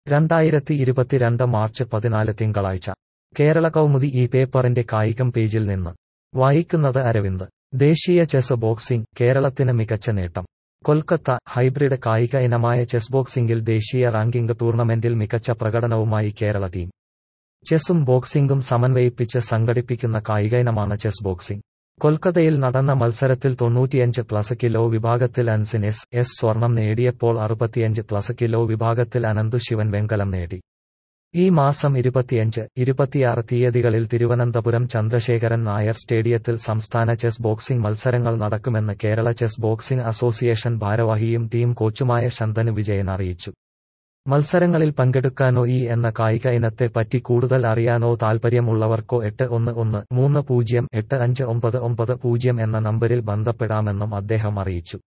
രണ്ടായിരത്തി ഇരുപത്തിരണ്ട് മാർച്ച് പതിനാല് തിങ്കളാഴ്ച കേരള കൗമുദി ഈ പേപ്പറിന്റെ കായികം പേജിൽ നിന്ന് വായിക്കുന്നത് അരവിന്ദ് ദേശീയ ചെസ് ബോക്സിംഗ് കേരളത്തിന് മികച്ച നേട്ടം കൊൽക്കത്ത ഹൈബ്രിഡ് കായിക ഇനമായ ചെസ് ബോക്സിംഗിൽ ദേശീയ റാങ്കിംഗ് ടൂർണമെന്റിൽ മികച്ച പ്രകടനവുമായി കേരള ടീം ചെസ്സും ബോക്സിംഗും സമന്വയിപ്പിച്ച് സംഘടിപ്പിക്കുന്ന കായിക ഇനമാണ് ചെസ് ബോക്സിംഗ് കൊൽക്കത്തയിൽ നടന്ന മത്സരത്തിൽ തൊണ്ണൂറ്റിയഞ്ച് പ്ലസ് കിലോ വിഭാഗത്തിൽ അൻസിൻ എസ് എസ് സ്വർണം നേടിയപ്പോൾ അറുപത്തിയഞ്ച് പ്ലസ് കിലോ വിഭാഗത്തിൽ അനന്തു ശിവൻ വെങ്കലം നേടി ഈ മാസം ഇരുപത്തിയഞ്ച് ഇരുപത്തിയാറ് തീയതികളിൽ തിരുവനന്തപുരം ചന്ദ്രശേഖരൻ നായർ സ്റ്റേഡിയത്തിൽ സംസ്ഥാന ചെസ് ബോക്സിംഗ് മത്സരങ്ങൾ നടക്കുമെന്ന് കേരള ചെസ് ബോക്സിംഗ് അസോസിയേഷൻ ഭാരവാഹിയും ടീം കോച്ചുമായ ശന്തനു വിജയൻ അറിയിച്ചു മത്സരങ്ങളിൽ പങ്കെടുക്കാനോ ഈ എന്ന കായിക ഇനത്തെ പറ്റി കൂടുതൽ അറിയാനോ താൽപ്പര്യമുള്ളവർക്കോ എട്ട് ഒന്ന് ഒന്ന് മൂന്ന് പൂജ്യം എട്ട് അഞ്ച് ഒമ്പത് ഒമ്പത് പൂജ്യം എന്ന നമ്പരിൽ ബന്ധപ്പെടാമെന്നും അദ്ദേഹം അറിയിച്ചു